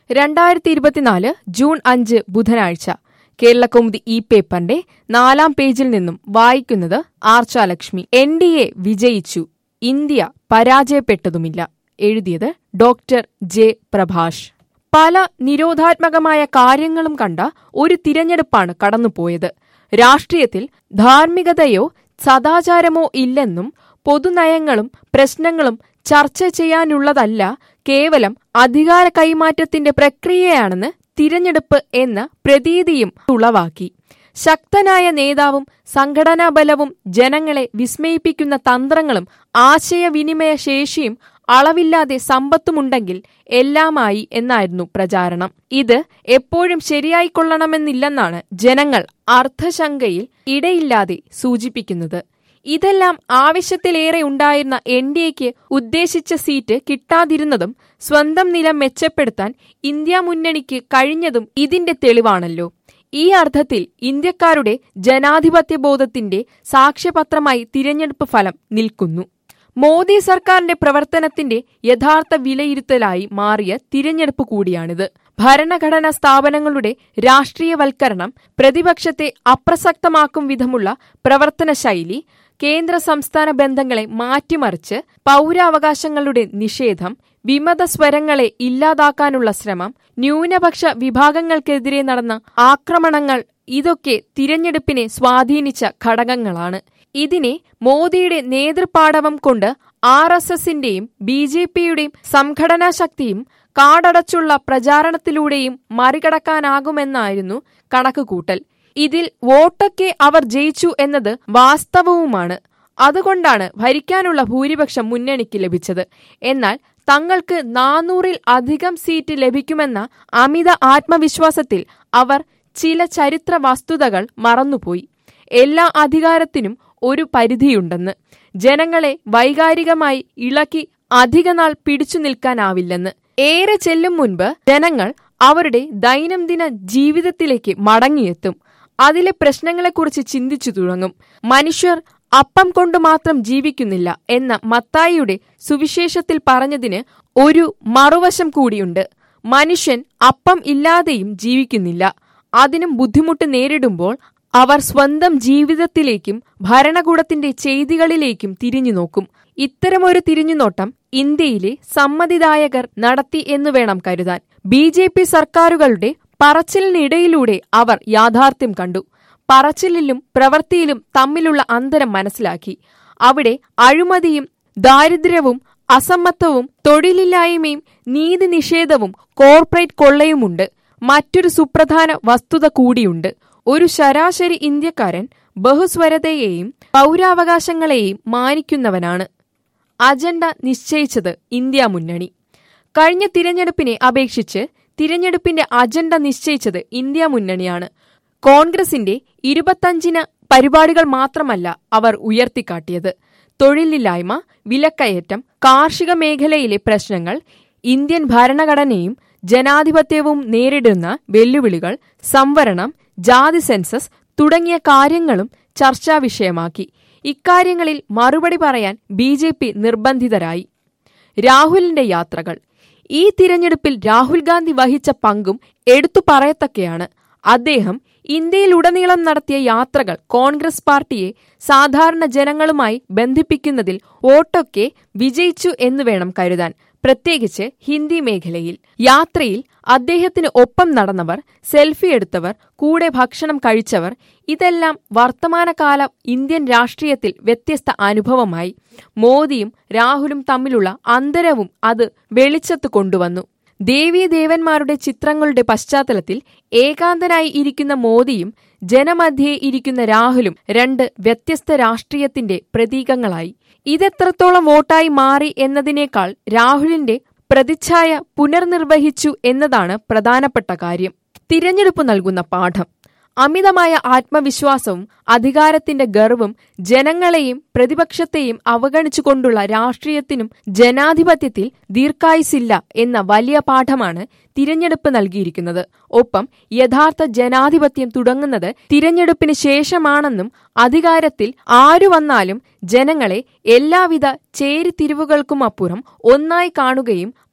രണ്ടായിരത്തി ഇരുപത്തിനാല് ജൂൺ അഞ്ച് ബുധനാഴ്ച കേരളകൗമുദി ഈ പേപ്പറിന്റെ നാലാം പേജിൽ നിന്നും വായിക്കുന്നത് ആർച്ചാലക്ഷ്മി എൻ ഡി എ വിജയിച്ചു ഇന്ത്യ പരാജയപ്പെട്ടതുമില്ല എഴുതിയത് ഡോക്ടർ ജെ പ്രഭാഷ് പല നിരോധാത്മകമായ കാര്യങ്ങളും കണ്ട ഒരു തിരഞ്ഞെടുപ്പാണ് കടന്നുപോയത് രാഷ്ട്രീയത്തിൽ ധാർമ്മികതയോ സദാചാരമോ ഇല്ലെന്നും പൊതുനയങ്ങളും പ്രശ്നങ്ങളും ചർച്ച ചെയ്യാനുള്ളതല്ല കേവലം അധികാര കൈമാറ്റത്തിന്റെ പ്രക്രിയയാണെന്ന് തിരഞ്ഞെടുപ്പ് എന്ന പ്രതീതിയും ഉളവാക്കി ശക്തനായ നേതാവും സംഘടനാ ബലവും ജനങ്ങളെ വിസ്മയിപ്പിക്കുന്ന തന്ത്രങ്ങളും ആശയവിനിമയ ശേഷിയും അളവില്ലാതെ സമ്പത്തുമുണ്ടെങ്കിൽ എല്ലാമായി എന്നായിരുന്നു പ്രചാരണം ഇത് എപ്പോഴും ശരിയായിക്കൊള്ളണമെന്നില്ലെന്നാണ് ജനങ്ങൾ അർത്ഥശങ്കയിൽ ഇടയില്ലാതെ സൂചിപ്പിക്കുന്നത് ഇതെല്ലാം ആവശ്യത്തിലേറെ ഉണ്ടായിരുന്ന എൻ ഡി എക്ക് ഉദ്ദേശിച്ച സീറ്റ് കിട്ടാതിരുന്നതും സ്വന്തം നില മെച്ചപ്പെടുത്താൻ ഇന്ത്യ മുന്നണിക്ക് കഴിഞ്ഞതും ഇതിന്റെ തെളിവാണല്ലോ ഈ അർത്ഥത്തിൽ ഇന്ത്യക്കാരുടെ ജനാധിപത്യ ബോധത്തിന്റെ സാക്ഷ്യപത്രമായി തിരഞ്ഞെടുപ്പ് ഫലം നിൽക്കുന്നു മോദി സർക്കാരിന്റെ പ്രവർത്തനത്തിന്റെ യഥാർത്ഥ വിലയിരുത്തലായി മാറിയ തിരഞ്ഞെടുപ്പ് കൂടിയാണിത് ഭരണഘടനാ സ്ഥാപനങ്ങളുടെ രാഷ്ട്രീയവൽക്കരണം പ്രതിപക്ഷത്തെ അപ്രസക്തമാക്കും വിധമുള്ള പ്രവർത്തന ശൈലി കേന്ദ്ര സംസ്ഥാന ബന്ധങ്ങളെ മാറ്റിമറിച്ച് പൗരാവകാശങ്ങളുടെ നിഷേധം വിമത സ്വരങ്ങളെ ഇല്ലാതാക്കാനുള്ള ശ്രമം ന്യൂനപക്ഷ വിഭാഗങ്ങൾക്കെതിരെ നടന്ന ആക്രമണങ്ങൾ ഇതൊക്കെ തിരഞ്ഞെടുപ്പിനെ സ്വാധീനിച്ച ഘടകങ്ങളാണ് ഇതിനെ മോദിയുടെ നേതൃപാടവം കൊണ്ട് ആർ എസ് എസിന്റെയും ബി ജെ പിയുടെയും സംഘടനാശക്തിയും കാടടച്ചുള്ള പ്രചാരണത്തിലൂടെയും മറികടക്കാനാകുമെന്നായിരുന്നു കണക്കുകൂട്ടൽ ഇതിൽ വോട്ടൊക്കെ അവർ ജയിച്ചു എന്നത് വാസ്തവവുമാണ് അതുകൊണ്ടാണ് ഭരിക്കാനുള്ള ഭൂരിപക്ഷം മുന്നണിക്ക് ലഭിച്ചത് എന്നാൽ തങ്ങൾക്ക് നാനൂറിൽ അധികം സീറ്റ് ലഭിക്കുമെന്ന അമിത ആത്മവിശ്വാസത്തിൽ അവർ ചില ചരിത്ര വസ്തുതകൾ മറന്നുപോയി എല്ലാ അധികാരത്തിനും ഒരു പരിധിയുണ്ടെന്ന് ജനങ്ങളെ വൈകാരികമായി ഇളക്കി അധികനാൾ പിടിച്ചു നിൽക്കാനാവില്ലെന്ന് ഏറെ ചെല്ലും മുൻപ് ജനങ്ങൾ അവരുടെ ദൈനംദിന ജീവിതത്തിലേക്ക് മടങ്ങിയെത്തും അതിലെ പ്രശ്നങ്ങളെക്കുറിച്ച് ചിന്തിച്ചു തുടങ്ങും മനുഷ്യർ അപ്പം കൊണ്ട് മാത്രം ജീവിക്കുന്നില്ല എന്ന മത്തായിയുടെ സുവിശേഷത്തിൽ പറഞ്ഞതിന് ഒരു മറുവശം കൂടിയുണ്ട് മനുഷ്യൻ അപ്പം ഇല്ലാതെയും ജീവിക്കുന്നില്ല അതിനും ബുദ്ധിമുട്ട് നേരിടുമ്പോൾ അവർ സ്വന്തം ജീവിതത്തിലേക്കും ഭരണകൂടത്തിന്റെ ചെയ്തികളിലേക്കും തിരിഞ്ഞു നോക്കും ഇത്തരമൊരു തിരിഞ്ഞുനോട്ടം ഇന്ത്യയിലെ സമ്മതിദായകർ നടത്തി എന്നു വേണം കരുതാൻ ബി ജെ പി സർക്കാരുകളുടെ പറച്ചിലിനിടയിലൂടെ അവർ യാഥാർത്ഥ്യം കണ്ടു പറച്ചിലിലും പ്രവൃത്തിയിലും തമ്മിലുള്ള അന്തരം മനസ്സിലാക്കി അവിടെ അഴിമതിയും ദാരിദ്ര്യവും അസമത്വവും തൊഴിലില്ലായ്മയും നീതി നിഷേധവും കോർപ്പറേറ്റ് കൊള്ളയുമുണ്ട് മറ്റൊരു സുപ്രധാന വസ്തുത കൂടിയുണ്ട് ഒരു ശരാശരി ഇന്ത്യക്കാരൻ ബഹുസ്വരതയെയും പൗരാവകാശങ്ങളെയും മാനിക്കുന്നവനാണ് അജണ്ട നിശ്ചയിച്ചത് ഇന്ത്യ മുന്നണി കഴിഞ്ഞ തിരഞ്ഞെടുപ്പിനെ അപേക്ഷിച്ച് തിരഞ്ഞെടുപ്പിന്റെ അജണ്ട നിശ്ചയിച്ചത് ഇന്ത്യ മുന്നണിയാണ് കോൺഗ്രസിന്റെ ഇരുപത്തഞ്ചിന് പരിപാടികൾ മാത്രമല്ല അവർ ഉയർത്തിക്കാട്ടിയത് തൊഴിലില്ലായ്മ വിലക്കയറ്റം കാർഷിക മേഖലയിലെ പ്രശ്നങ്ങൾ ഇന്ത്യൻ ഭരണഘടനയും ജനാധിപത്യവും നേരിടുന്ന വെല്ലുവിളികൾ സംവരണം ജാതി സെൻസസ് തുടങ്ങിയ കാര്യങ്ങളും ചർച്ചാ വിഷയമാക്കി ഇക്കാര്യങ്ങളിൽ മറുപടി പറയാൻ ബി ജെ പി നിർബന്ധിതരായി രാഹുലിന്റെ യാത്രകൾ ഈ തിരഞ്ഞെടുപ്പിൽ രാഹുൽ ഗാന്ധി വഹിച്ച പങ്കും എടുത്തു പറയത്തക്കയാണ് അദ്ദേഹം ഇന്ത്യയിലുടനീളം നടത്തിയ യാത്രകൾ കോൺഗ്രസ് പാർട്ടിയെ സാധാരണ ജനങ്ങളുമായി ബന്ധിപ്പിക്കുന്നതിൽ വോട്ടൊക്കെ വിജയിച്ചു എന്ന് വേണം കരുതാൻ പ്രത്യേകിച്ച് ഹിന്ദി മേഖലയിൽ യാത്രയിൽ അദ്ദേഹത്തിന് ഒപ്പം നടന്നവർ സെൽഫി എടുത്തവർ കൂടെ ഭക്ഷണം കഴിച്ചവർ ഇതെല്ലാം വർത്തമാനകാല ഇന്ത്യൻ രാഷ്ട്രീയത്തിൽ വ്യത്യസ്ത അനുഭവമായി മോദിയും രാഹുലും തമ്മിലുള്ള അന്തരവും അത് വെളിച്ചത്ത് കൊണ്ടുവന്നു ദേവീദേവന്മാരുടെ ചിത്രങ്ങളുടെ പശ്ചാത്തലത്തിൽ ഏകാന്തനായി ഇരിക്കുന്ന മോദിയും ജനമധ്യേ ഇരിക്കുന്ന രാഹുലും രണ്ട് വ്യത്യസ്ത രാഷ്ട്രീയത്തിന്റെ പ്രതീകങ്ങളായി ഇതെത്രത്തോളം വോട്ടായി മാറി എന്നതിനേക്കാൾ രാഹുലിന്റെ പ്രതിച്ഛായ പുനർനിർവഹിച്ചു എന്നതാണ് പ്രധാനപ്പെട്ട കാര്യം തിരഞ്ഞെടുപ്പ് നൽകുന്ന പാഠം അമിതമായ ആത്മവിശ്വാസവും അധികാരത്തിന്റെ ഗർവും ജനങ്ങളെയും പ്രതിപക്ഷത്തെയും അവഗണിച്ചുകൊണ്ടുള്ള രാഷ്ട്രീയത്തിനും ജനാധിപത്യത്തിൽ ദീർഘായുസില്ല എന്ന വലിയ പാഠമാണ് തിരഞ്ഞെടുപ്പ് നൽകിയിരിക്കുന്നത് ഒപ്പം യഥാർത്ഥ ജനാധിപത്യം തുടങ്ങുന്നത് തിരഞ്ഞെടുപ്പിന് ശേഷമാണെന്നും അധികാരത്തിൽ ആരു വന്നാലും ജനങ്ങളെ എല്ലാവിധ ചേരിതിരിവുകൾക്കുമപ്പുറം ഒന്നായി കാണുകയും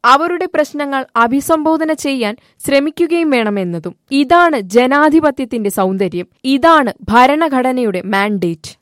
അവരുടെ പ്രശ്നങ്ങൾ അഭിസംബോധന ചെയ്യാൻ ശ്രമിക്കുകയും വേണമെന്നതും ഇതാണ് ജനാധിപത്യത്തിന്റെ സൗന്ദര്യം ഇതാണ് ഭരണഘടനയുടെ മാൻഡേറ്റ്